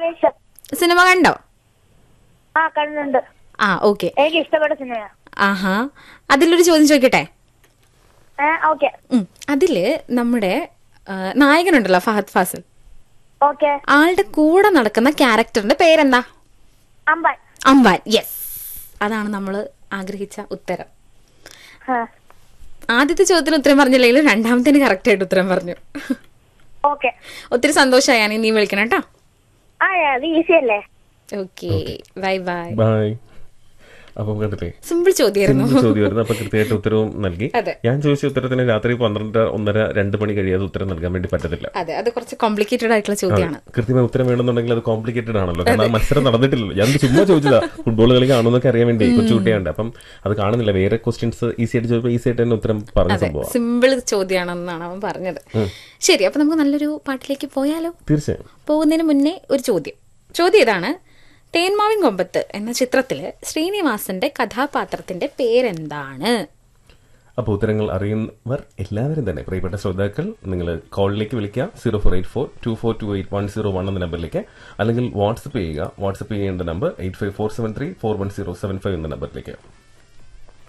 ആവേശം സിനിമ കണ്ടോ ആ കണ്ടുണ്ട് ആ ഓക്കെ എനിക്ക് ഇഷ്ടപ്പെട്ട സിനിമ ആഹാ അതിലൊരു ചോദ്യം ചോദിക്കട്ടെ ഏ ഓക്കെ ഉം. അതില് നമ്മുടെ ആ, നായകനുണ്ടല്ലോ ഫഹദ് ഫാസിൽ ഓക്കെ ആളുടെ കൂടെ നടക്കുന്ന ക്യാരക്ടറിന്റെ പേരെന്താ അമ്പാൻ അംബാൻ യെസ് അതാണ് നമ്മൾ ആഗ്രഹിച്ച ഉത്തരം ആ, ആദ്യത്തെ ചോദ്യത്തിന് ഉത്തരം പറഞ്ഞില്ലെങ്കിലും രണ്ടാമത്തേന് കറക്റ്റ് ആയിട്ട് ഉത്തരം പറഞ്ഞു ഓക്കെ ഒത്തിരി സന്തോഷമായി നീ വിളിക്കണം കേട്ടോ ആ അത് ഈസി അല്ലേ ഓക്കെ ബൈ ബൈ ബൈ അപ്പം കണ്ടില്ലേ സിമ്പിൾ ചോദ്യമായിരുന്നു സിമ്പിൾ ചോദ്യമായിരുന്നു അപ്പൊ കൃത്യമായിട്ട് ഉത്തരവും നൽകി അതെ. ഞാൻ ചോദിച്ച ഉത്തരത്തിന് രാത്രി പന്ത്രണ്ട് ഒന്നര രണ്ട് മണി കഴിയാതെ ഉത്തരം നൽകാൻ വേണ്ടി പറ്റത്തില്ല അതെ അത് കുറച്ച് കോംപ്ലിക്കേറ്റഡ് ആയിട്ടുള്ള ചോദ്യമാണ് കൃത്യമായ ഉത്തരം വേണമെന്നുണ്ടെങ്കിൽ അത് കോംപ്ലിക്കേറ്റഡ് ആണല്ലോ കാരണം ആ മത്സരം നടന്നിട്ടില്ലല്ലോ ഞാൻ ചുമ്മാ ചോദിച്ചതാ ഫുട്ബോൾ കളി കാണുന്നൊക്കെ അറിയാൻ വേണ്ടി കൊച്ചുകുട്ടിയുണ്ട് അപ്പം അത് കാണുന്നില്ല വേറെ ക്വസ്റ്റ്യൻസ് ഈസി ആയിട്ട് ചോദിച്ചപ്പോൾ ഈസി ആയിട്ട് തന്നെ ഉത്തരം പറഞ്ഞ അതെ സംഭവം സിമ്പിൾ ചോദ്യമാണെന്നാണ് അവൻ പറഞ്ഞത് ശരി അപ്പൊ നമുക്ക് നല്ലൊരു പാട്ടിലേക്ക് പോയാലോ തീർച്ചയായും പോകുന്നതിന് മുന്നേ ഒരു ചോദ്യം ചോദ്യം ഇതാണ് തേന്മാവിൻ കൊമ്പത്ത് എന്ന ചിത്രത്തില് ശ്രീനിവാസന്റെ കഥാപാത്രത്തിന്റെ പേരെന്താണ് അപ്പോൾ ഉത്തരങ്ങൾ അറിയുന്നവർ എല്ലാവരും തന്നെ പ്രിയപ്പെട്ട ശ്രോതാക്കൾ നിങ്ങൾ കോളിലേക്ക് വിളിക്കുക zero four eight four two four two eight one zero one എന്ന നമ്പറിലേക്ക് അല്ലെങ്കിൽ വാട്സപ്പ് ചെയ്യുക വാട്സപ്പ് ചെയ്യേണ്ട number eight five four seven three four one zero seven five എന്ന നമ്പറിലേക്ക്